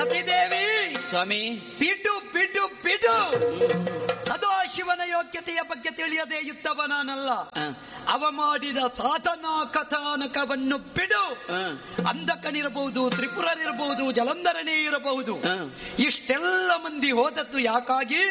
ಸತಿದೇವಿ ಸ್ವಾಮಿ ಬಿಡು ಬಿಡು ಬಿಡು ಸದಾಶಿವನ ಯೋಗ್ಯತೆಯ ಬಗ್ಗೆ ತಿಳಿಯದೇ ಇದ್ದವ ನಾನಲ್ಲ ಹ. ಅವ ಮಾಡಿದ ಸಾಧನಾ ಕಥಾನಕವನ್ನು ಬಿಡು ಹ. ಅಂಧಕನಿರಬಹುದು ತ್ರಿಪುರರಿರಬಹುದು ಜಲಂಧರನೇ ಇರಬಹುದು ಹ. ಇಷ್ಟೆಲ್ಲ ಮಂದಿ ಹೋದದ್ದು ಯಾಕಾಗಿ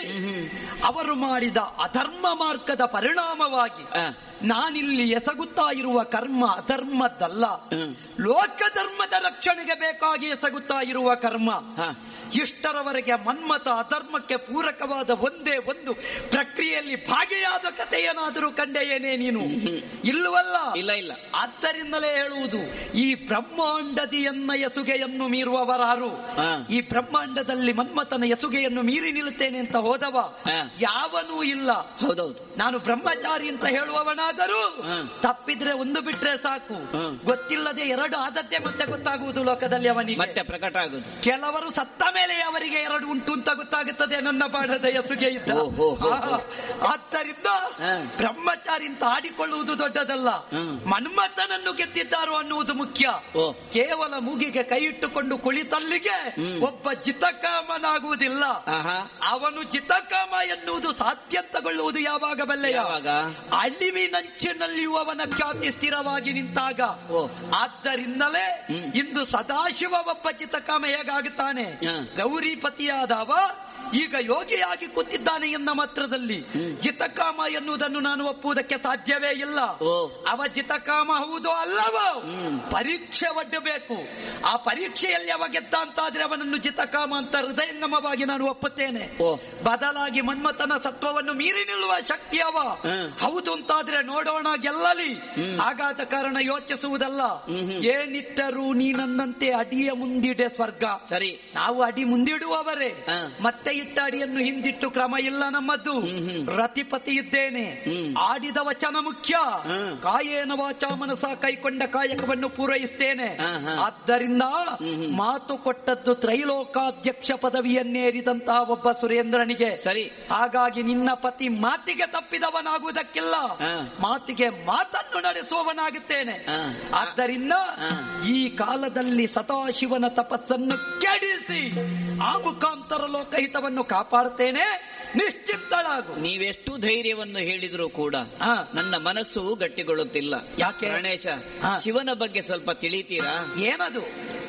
ಅವರು ಮಾಡಿದ ಅಧರ್ಮ ಮಾರ್ಗದ ಪರಿಣಾಮವಾಗಿ ಹ. ನಾನಿಲ್ಲಿ ಎಸಗುತ್ತಾ ಇರುವ ಕರ್ಮ ಅಧರ್ಮದ್ದಲ್ಲ ಹ್ಮ್. ಲೋಕ ಧರ್ಮದ ರಕ್ಷಣೆಗೆ ಬೇಕಾಗಿ ಎಸಗುತ್ತಾ ಇರುವ ಕರ್ಮ ಹ. ಇಷ್ಟರವರೆಗೆ ಮನ್ಮತ ಅಧರ್ಮಕ್ಕೆ ಪೂರಕವಾದ ಒಂದೇ ಒಂದು ಪ್ರಕ್ರಿಯೆಯಲ್ಲಿ ಭಾಗಿಯಾದ ಕಥೆಯೇನಾದರೂ ಕಂಡೆಯೇನೇ ನೀನು ಇಲ್ಲವಲ್ಲ ಇಲ್ಲ ಇಲ್ಲ ಆದ್ದರಿಂದಲೇ ಹೇಳುವುದು ಈ ಬ್ರಹ್ಮಾಂಡದಿಯನ್ನ ಎಸುಗೆಯನ್ನು ಮೀರುವವರಾರು ಹ. ಈ ಬ್ರಹ್ಮಾಂಡದಲ್ಲಿ ಮನ್ಮಥನ ಎಸುಗೆಯನ್ನು ಮೀರಿ ನಿಲ್ಲುತ್ತೇನೆ ಅಂತ ಹೋದವ ಹ. ಯಾವನೂ ಇಲ್ಲ ಹೌದೌದು ನಾನು ಬ್ರಹ್ಮಚಾರಿ ಅಂತ ಹೇಳುವವನಾದರೂ ಹ. ತಪ್ಪಿದ್ರೆ ಒಂದು ಬಿಟ್ರೆ ಸಾಕು ಹ. ಗೊತ್ತಿಲ್ಲದೆ ಎರಡು ಆದದ್ದೇ ಮತ್ತೆ ಗೊತ್ತಾಗುವುದು ಲೋಕದಲ್ಲಿ ಅವನಿಗೆ ಮತ್ತೆ ಪ್ರಕಟ ಆಗುದು ಕೆಲವರು ಸತ್ತ ಮೇಲೆ ಅವರಿಗೆ ಎರಡು ಉಂಟು ಅಂತ ಗೊತ್ತಾಗುತ್ತದೆ ನನ್ನ ಪಾಠದ ಎಸುಗೆ ಇದ್ದ ಓ, ಹೋ, ಹೋ, ಹೋ. ಆ, ಆದ್ದರಿಂದ ಹ. ಬ್ರಹ್ಮಚಾರಿ ಅಂತ ಆಡಿಕೊಳ್ಳುವುದು ದೊಡ್ಡದಲ್ಲ ಹ್ಮ್. ಮನ್ಮಥನನ್ನು ಗೆದ್ದಿದ್ದಾರು ಅನ್ನುವುದು ಮುಖ್ಯ ಓ. ಕೇವಲ ಮೂಗಿಗೆ ಕೈ ಇಟ್ಟುಕೊಂಡು ಕುಳಿತಲ್ಲಿಗೆ ಹ್ಮ್. ಒಬ್ಬ ಜಿತಕಾಮನಾಗುವುದಿಲ್ಲ ಆಹಾ ಅವನು ಜಿತಕಾಮ ಎನ್ನುವುದು ಸಾಧ್ಯತಗೊಳ್ಳುವುದು ಯಾವಾಗ ಬಲ್ಲೆಯ ಯಾವಾಗ? ಅಳಿವಿನಂಚಿನಲ್ಲಿಯೂ ಅವನ ಖ್ಯಾತಿ ಸ್ಥಿರವಾಗಿ ನಿಂತಾಗ ಓ. ಆದ್ದರಿಂದಲೇ ಹ್ಮ್. ಇಂದು ಸದಾಶಿವ ಒಬ್ಬ ಚಿತ್ತಕಾಮ ಹೇಗಾಗುತ್ತಾನೆ ಹ. ಗೌರಿಪತಿಯಾದವ ಈಗ ಯೋಗಿಯಾಗಿ ಕೂತಿದ್ದಾನೆ ಎನ್ನ ಮಾತ್ರದಲ್ಲಿ ಜಿತಕಾಮ ಎನ್ನುವುದನ್ನು ನಾನು ಒಪ್ಪುವುದಕ್ಕೆ ಸಾಧ್ಯವೇ ಇಲ್ಲ ಓ. ಅವ ಜಿತಕಾಮ ಹೌದೋ ಅಲ್ಲವೋ ಹ್ಮ್. ಪರೀಕ್ಷೆ ಒಡ್ಡಬೇಕು ಆ ಪರೀಕ್ಷೆಯಲ್ಲಿ ಅವ ಗೆದ್ದ ಅಂತಾದ್ರೆ ಅವನನ್ನು ಜಿತಕಾಮ ಅಂತ ಹೃದಯಂಗಮವಾಗಿ ನಾನು ಒಪ್ಪುತ್ತೇನೆ ಓ. ಬದಲಾಗಿ ಮನ್ಮಥನ ಸತ್ವವನ್ನು ಮೀರಿ ನಿಲ್ಲುವ ಶಕ್ತಿ ಅವ ಹ್ಮ್. ಹೌದು ಅಂತಾದ್ರೆ ನೋಡೋಣ ಗೆಲ್ಲಲಿ ಹ್ಮ್. ಆಗಾದ ಕಾರಣ ಯೋಚಿಸುವುದಲ್ಲ ಹ್ಮ್ ಹ್ಮ್. ಏನಿಟ್ಟರು ನೀ ನನ್ನಂತೆ ಅಡಿಯ ಮುಂದಿಡೆ ಸ್ವರ್ಗ ಸರಿ ನಾವು ಅಡಿ ಮುಂದಿಡುವವರೇ ಹ. ಮತ್ತೆ ಇಟ್ಟ ಅಡಿಯನ್ನು ಹಿಂದಿಟ್ಟು ಕ್ರಮ ಇಲ್ಲ ನಮ್ಮದ್ದು ಹ್ಮ್ ಹ್ಮ್. ರತಿಪತಿ ಇದ್ದೇನೆ ಹ್ಮ್. ಆಡಿದ ವಚನ ಮುಖ್ಯ ಹ್ಮ್. ಕಾಯೇನ ವಾಚ ಮನಸ ಕೈಕೊಂಡ ಕಾಯಕವನ್ನು ಪೂರೈಸ್ತೇನೆ ಹ, ಹ. ಆದ್ದರಿಂದ ಹ್ಮ್ ಹ್ಮ್. ಮಾತು ಕೊಟ್ಟದ್ದು ತ್ರೈಲೋಕಾಧ್ಯಕ್ಷ ಪದವಿಯನ್ನೇರಿದಂತಹ ಒಬ್ಬ ಸುರೇಂದ್ರನಿಗೆ ಸರಿ ಹಾಗಾಗಿ ನಿನ್ನ ಪತಿ ಮಾತಿಗೆ ತಪ್ಪಿದವನಾಗುವುದಕ್ಕಿಲ್ಲ ಹ. ಮಾತಿಗೆ ಮಾತನ್ನು ನಡೆಸುವವನಾಗುತ್ತೇನೆ ಹ. ಆದ್ದರಿಂದ ಹ. ಈ ಕಾಲದಲ್ಲಿ ಸದಾಶಿವನ ತಪಸ್ಸನ್ನು ಕೆಡಿಸಿ ಆ ಮುಖಾಂತರ ಲೋಕಹಿತವನ್ನು ಕಾಪಾಡುತ್ತೇನೆ ನಿಶ್ಚಿತ್ತಳಾಗು ನೀವೆಷ್ಟು ಧೈರ್ಯವನ್ನು ಹೇಳಿದ್ರು ಕೂಡ ಹಾ. ನನ್ನ ಮನಸ್ಸು ಗಟ್ಟಿಗೊಳ್ಳುತ್ತಿಲ್ಲ ಯಾಕೆ? ಗಣೇಶ ಹಾ. ಶಿವನ ಬಗ್ಗೆ ಸ್ವಲ್ಪ ತಿಳಿತೀರಾ ಏನದು